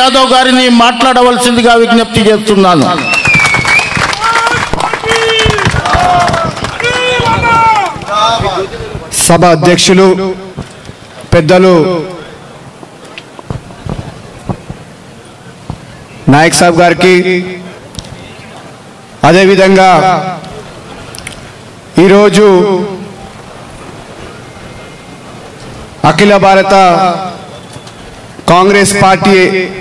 యాదవ్ గారిని మాట్లాడవలసిందిగా విజ్ఞప్తి చేస్తున్నాను సభ అధ్యక్షులు పెద్దలు నాయక్ సాబ్ గారికి అదేవిధంగా ఈరోజు అఖిల భారత కాంగ్రెస్ పార్టీ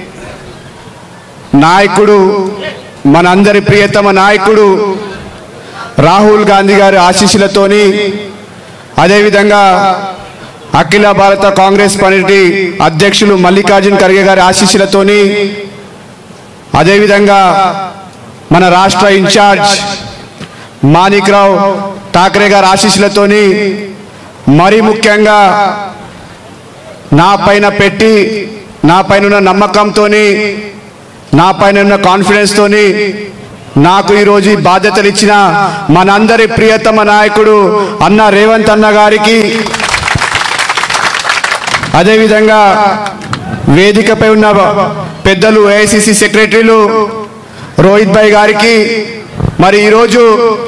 నాయకుడు మనందరి ప్రియతమ నాయకుడు రాహుల్ గాంధీ గారి ఆశీస్సులతోని అదేవిధంగా అఖిల భారత కాంగ్రెస్ పార్టీ అధ్యక్షులు మల్లికార్జున్ ఖర్గే గారి ఆశీస్సులతోని అదేవిధంగా మన రాష్ట్ర ఇన్ఛార్జ్ మాణిక్రావు ఠాకరే గారి ఆశీస్సులతోని మరీ ముఖ్యంగా నా పైన పెట్టి నా పైన ఉన్న నమ్మకంతోని నా పైన ఉన్న కాన్ఫిడెన్స్ తోని నాకు ఈరోజు ఈ బాధ్యతలు ఇచ్చిన మనందరి ప్రియతమ నాయకుడు అన్న రేవంత్ అన్న గారికి అదేవిధంగా వేదికపై ఉన్న పెద్దలు ఏఐసిసి సెక్రటరీలు రోహిత్ భాయ్ గారికి మరి ఈరోజు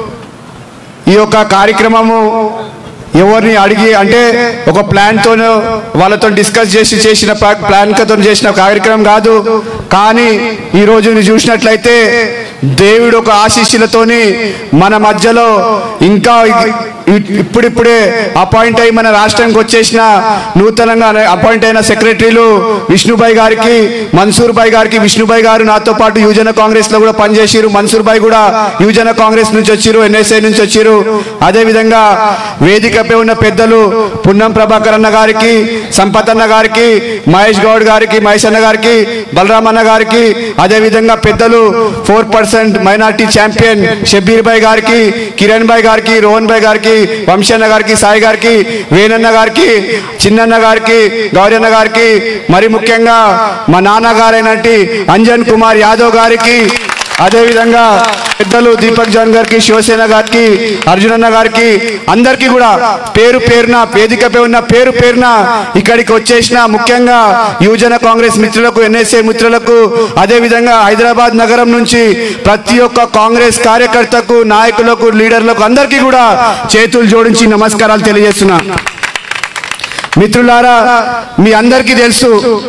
ఈ యొక్క కార్యక్రమము ఎవరిని అడిగి అంటే ఒక ప్లాన్తోనో వాళ్ళతో డిస్కస్ చేసి చేసిన ప్లాన్తో చేసిన కార్యక్రమం కాదు కానీ ఈ రోజు నువ్వు చూసినట్లయితే దేవుడు ఒక ఆశీస్సులతోని మన మధ్యలో ఇంకా ఇ- ఇప్పుడిప్పుడే అపాయింట్ అయి మన రాష్ట్రానికి వచ్చేసిన నూతనంగా అపాయింట్ అయిన సెక్రటరీలు విష్ణుబాయ్ గారికి మన్సూర్ భాయ్ గారికి విష్ణుబాయ్ గారు నాతో పాటు యువజన కాంగ్రెస్ లో కూడా పనిచేసిరు మన్సూర్ భాయ్ కూడా యువజన కాంగ్రెస్ నుంచి వచ్చిరు ఎన్ఎస్ఐ నుంచి వచ్చిరు అదే విధంగా వేదికపై ఉన్న పెద్దలు పున్నం ప్రభాకర్ అన్న గారికి సంపత్ అన్న గారికి మహేష్ గౌడ్ గారికి మహేష్ అన్న గారికి బలరామ్ అన్న గారికి అదే విధంగా పెద్దలు four percent minority champion Shabbir bhai గారికి కిరణ్ భాయ్ గారికి రోహన్ భాయ్ గారికి వంశన్న గారికి సాయి గారికి వేణన్న గారికి చిన్నన్న గారికి గౌరీ అన్న గారికి మరి ముఖ్యంగా మా నాన్నగారైనటి అంజన్ కుమార్ యాదవ్ గారికి అదేవిధంగా పెద్దలు దీపక్ జాన్ గారికి శివసేన గారికి అర్జునన్న గారికి అందరికీ కూడా పేరు పేరున వేదికపై ఉన్న పేరు పేరున ఇక్కడికి వచ్చేసిన ముఖ్యంగా యువజన కాంగ్రెస్ మిత్రులకు ఎన్ఎస్ఏ మిత్రులకు అదేవిధంగా హైదరాబాద్ నగరం నుంచి ప్రతి ఒక్క కాంగ్రెస్ కార్యకర్తకు నాయకులకు లీడర్లకు అందరికీ కూడా చేతులు జోడించి నమస్కారాలు తెలియజేస్తున్నా మిత్రులారా మీ అందరికీ తెలుసు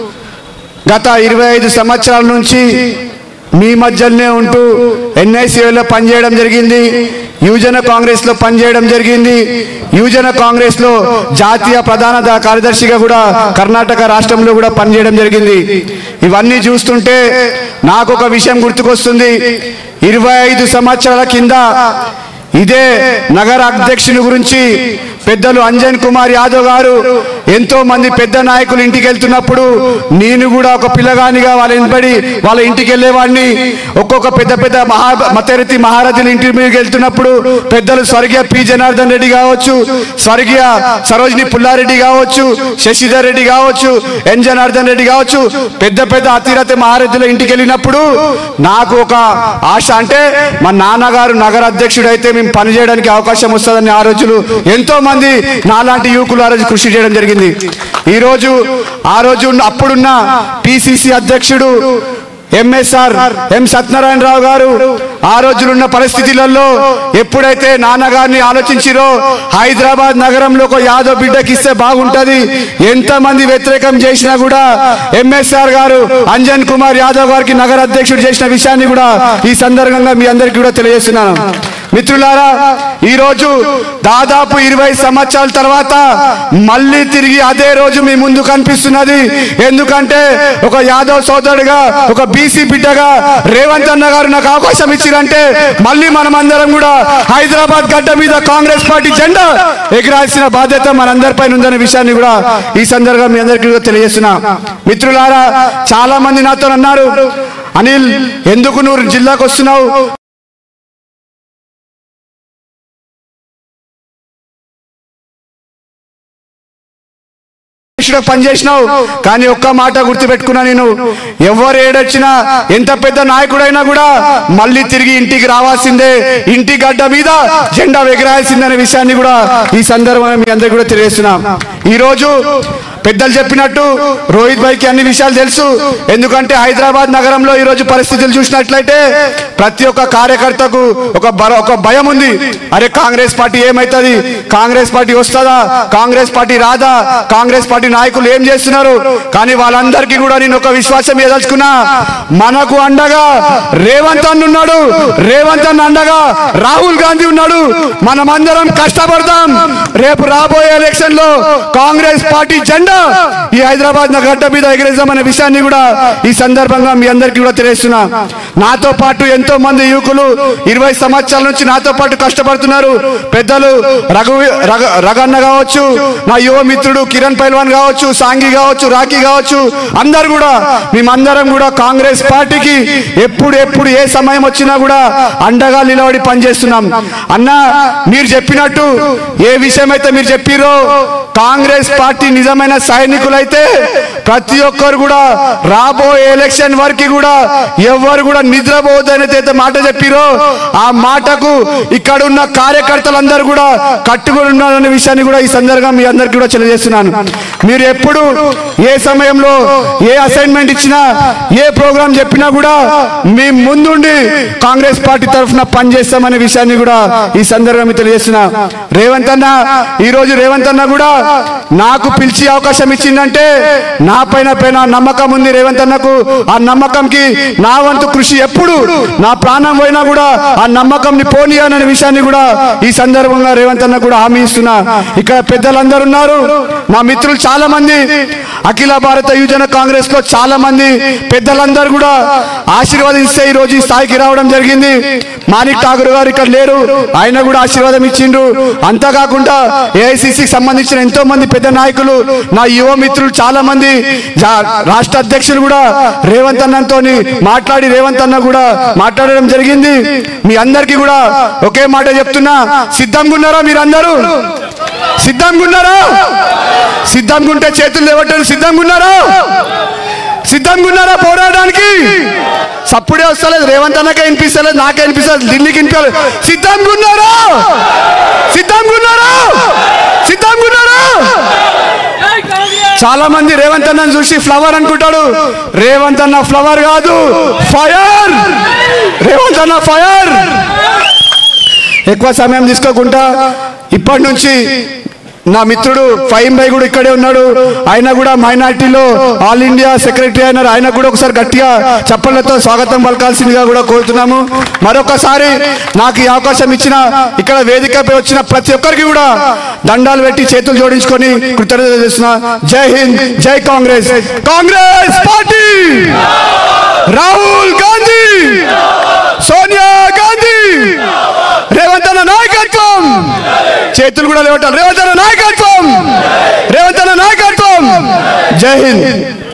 గత ఇరవై ఐదు సంవత్సరాల నుంచి మీ మధ్యలోనే ఉంటూ ఎన్ఐసిలో పనిచేయడం జరిగింది యువజన కాంగ్రెస్ లో పనిచేయడం జరిగింది యువజన కాంగ్రెస్ లో జాతీయ ప్రధాన ద- కార్యదర్శిగా కూడా కర్ణాటక రాష్ట్రంలో కూడా పనిచేయడం జరిగింది ఇవన్నీ చూస్తుంటే నాకు ఒక విషయం గుర్తుకొస్తుంది ఇరవై ఐదు సంవత్సరాల కింద ఇదే నగర అధ్యక్షుని గురించి పెద్దలు అంజన్ కుమార్ యాదవ్ గారు ఎంతో మంది పెద్ద నాయకులు ఇంటికి వెళ్తున్నప్పుడు నేను కూడా ఒక పిల్లగానిగా వాళ్ళ ఇంపడి వాళ్ళ ఇంటికి వెళ్ళేవాడిని ఒక్కొక్క పెద్ద పెద్ద మహా మతరతి మహారథుల ఇంటి మీదకి వెళ్తున్నప్పుడు పెద్దలు స్వర్గీయ పి జనార్దన్ రెడ్డి కావచ్చు స్వర్గీయ సరోజిని పుల్లారెడ్డి కావచ్చు శశిధర్ రెడ్డి కావచ్చు ఎన్ జనార్దన్ రెడ్డి కావచ్చు పెద్ద పెద్ద అతిరథ మహారథుల ఇంటికి వెళ్ళినప్పుడు నాకు ఒక ఆశ అంటే మా నాన్నగారు నగర అధ్యక్షుడు అయితే మేము పనిచేయడానికి అవకాశం వస్తుందని ఆ రోజులు ఎంతో మంది నాలాంటి యువకులు ఆ రోజు కృషి చేయడం జరిగింది ఈ రోజు ఆ రోజు ఉన్న- అప్పుడున్న పిసిసి అధ్యక్షుడు ఎంఎస్ఆర్ ఎం సత్యనారాయణరావు గారు ఆ రోజులున్న పరిస్థితులలో ఎప్పుడైతే నాన్నగారిని ఆలోచించిరో హైదరాబాద్ నగరంలో ఒక యాదవ్ బిడ్డకి ఇస్తే బాగుంటది ఎంత మంది వ్యతిరేకం చేసినా కూడా ఎంఎస్ఆర్ గారు అంజన్ కుమార్ యాదవ్ గారికి నగర అధ్యక్షుడు చేసిన విషయాన్ని కూడా ఈ సందర్భంగా మీ అందరికీ కూడా తెలియజేస్తున్నాను మిత్రులారా ఈ రోజు దాదాపు ఇరవై సంవత్సరాల తర్వాత మళ్ళీ తిరిగి అదే రోజు మీ ముందు కనిపిస్తున్నది ఎందుకంటే ఒక యాదవ్ సోదరుడుగా ఒక బీసీ బిడ్డగా రేవంత్ అన్న గారు నాకు అవకాశం ఇచ్చిరంటే మళ్ళీ మనం అందరం కూడా హైదరాబాద్ గడ్డ మీద కాంగ్రెస్ పార్టీ జెండా ఎగిరాల్సిన బాధ్యత మనందరిపైన ఉందనే విషయాన్ని కూడా ఈ సందర్భంగా మీ అందరికీ కూడా తెలియజేస్తున్నా మిత్రులారా చాలా మంది నాతో అన్నారు అనిల్ ఎందుకు నువ్వు జిల్లాకు వస్తున్నావు అధ్యక్షుడు పనిచేసినావు కానీ ఒక్క మాట గుర్తుపెట్టుకున్నా నేను ఎవరు ఏడొచ్చినా ఎంత పెద్ద నాయకుడైనా కూడా మళ్ళీ తిరిగి ఇంటికి రావాల్సిందే ఇంటి గడ్డ మీద జెండా ఎగరాల్సిందనే విషయాన్ని కూడా ఈ సందర్భంగా మీ అందరికీ కూడా తెలియజేస్తున్నా ఈ రోజు పెద్దలు చెప్పినట్టు రోహిత్ భాయ్కి అన్ని విషయాలు తెలుసు ఎందుకంటే హైదరాబాద్ నగరంలో ఈరోజు పరిస్థితులు చూసినట్లయితే ప్రతి ఒక్క కార్యకర్తకు ఒక బర- ఒక భయం ఉంది అరే కాంగ్రెస్ పార్టీ ఏమైతుంది కాంగ్రెస్ పార్టీ వస్తుందా కాంగ్రెస్ పార్టీ రాదా కాంగ్రెస్ పార్టీ నాయకులు ఏం చేస్తున్నారు కానీ వాళ్ళందరికీ కూడా నేను ఒక విశ్వాసం ఏదలుచుకున్నా మనకు అండగా రేవంత్ అన్న ఉన్నాడు రేవంత్ అన్న అండగా రాహుల్ గాంధీ ఉన్నాడు మనమందరం కష్టపడతాం రేపు రాబోయే ఎలక్షన్ లో కాంగ్రెస్ పార్టీ జెండా ఈ హైదరాబాద్ నగడ్డ మీద ఎగరేద్దామనే విషయాన్ని కూడా ఈ సందర్భంగా మీ అందరికీ కూడా తెలియజేస్తున్నా నాతో పాటు ఎంతో మంది యువకులు ఇరవై సంవత్సరాల నుంచి నాతో పాటు కష్టపడుతున్నారు పెద్దలు రఘు రఘ- రఘన్న కావచ్చు నా యువ మిత్రుడు కిరణ్ పైల్వాన్ కావచ్చు సాంగి కావచ్చు రాఖీ కావచ్చు అందరు కూడా మేమందరం కూడా కాంగ్రెస్ పార్టీకి ఎప్పుడు ఎప్పుడు ఏ సమయం వచ్చినా కూడా అండగా నిలబడి పనిచేస్తున్నాం అన్న మీరు చెప్పినట్టు ఏ విషయం అయితే మీరు చెప్పిరో కాంగ్రెస్ పార్టీ నిజమైన సైనికులైతే ప్రతి ఒక్కరు కూడా రాబోయే ఎలక్షన్ వరకు కూడా ఎవరు కూడా నిద్రపోవద్దని అయితే మాట చెప్పిరో ఆ మాటకు ఇక్కడ ఉన్న కార్యకర్తలందరూ కూడా కట్టుకొని ఉన్నారనే విషయాన్ని కూడా ఈ సందర్భంగా మీ అందరికీ కూడా తెలియజేస్తున్నాను మీరు ఎప్పుడు ఏ సమయంలో ఏ అసైన్మెంట్ ఇచ్చినా ఏ ప్రోగ్రాం చెప్పినా కూడా మీ ముందుండి కాంగ్రెస్ పార్టీ తరఫున పనిచేస్తామనే విషయాన్ని కూడా ఈ సందర్భంగా మీకు తెలియజేస్తున్నా రేవంత్ అన్న ఈ రోజు రేవంత్ అన్న కూడా నాకు పిలిచి అవకాశం ఇచ్చిందంటే నా పైన పైన నమ్మకం ఉంది రేవంత్ అన్నకు ఆ నమ్మకంకి నా వంతు కృషి ఎప్పుడు నా ప్రాణం పోయినా కూడా ఆ నమ్మకంని పోనీయననే విషయాన్ని కూడా ఈ సందర్భంగా రేవంత్ అన్న కూడా హామీ ఇస్తున్నా ఇక్కడ పెద్దలందరూ ఉన్నారు నా మిత్రులు చాలా మంది అఖిల భారత యువజన కాంగ్రెస్ లో చాలా మంది పెద్దలందరూ కూడా ఆశీర్వాదిస్తే ఈ రోజు ఈ స్థాయికి రావడం జరిగింది మాణిక్ ఠాగూర్ గారు ఇక్కడ లేరు ఆయన కూడా ఆశీర్వాదం ఇచ్చిండ్రు అంతేకాకుండా ఏఐసిసికి సంబంధించిన ఎంతో మంది పెద్ద నాయకులు నా యువ మిత్రులు చాలా మంది జా- రాష్ట్ర అధ్యక్షులు కూడా రేవంత్ అన్నతో మాట్లాడి రేవంత్ అన్న కూడా మాట్లాడడం జరిగింది మీ అందరికీ కూడా ఒకే మాట చెప్తున్నా సిద్ధంగా ఉన్నారా మీరందరూ సిద్ధంగా ఉన్నారా సిద్ధంగా ఉంటే చేతులు లేవట్టారు సిద్ధంగా ఉన్నారా సిద్ధంగా ఉన్నారా పోరాడడానికి సప్పుడే వస్తలేదు రేవంత్ అన్నకే వినిపిస్తలేదు నాకే వినిపిస్తలేదు ఢిల్లీకి వినిపించలేదు సిద్ధంగా ఉన్నారా సిద్ధంగా ఉన్నారా సిద్ధంగా ఉన్నారా చాలా మంది రేవంత్ అన్నని చూసి ఫ్లవర్ అనుకుంటాడు రేవంత్ అన్న ఫ్లవర్ కాదు ఫైర్ రేవంత్ అన్న ఫైర్ ఎక్కువ సమయం తీసుకోకుండా ఇప్పటి నుంచి నా మిత్రుడు ఫైమ్ బై కూడా ఇక్కడే ఉన్నాడు ఆయన కూడా మైనార్టీలో ఆల్ ఇండియా సెక్రటరీ అయినారు ఆయన కూడా ఒకసారి గట్టిగా చప్పళ్లతో స్వాగతం పలకాల్సిందిగా కూడా కోరుతున్నాము మరొకసారి నాకు ఈ అవకాశం ఇచ్చిన ఇక్కడ వేదికపై వచ్చిన ప్రతి ఒక్కరికి కూడా దండాలు పెట్టి చేతులు జోడించుకొని కృతజ్ఞత చేస్తున్నా జై హింద్ జై కాంగ్రెస్ కాంగ్రెస్ పార్టీ రాహుల్ గాంధీ సోనియా గాంధీ రేవంత్ అన్న నాయకత్వం చేతులు కూడా లేవటాలి రేవంత్ అన్న నాయకత్వం రేవంత్ అన్న నాయకత్వం జై హింద్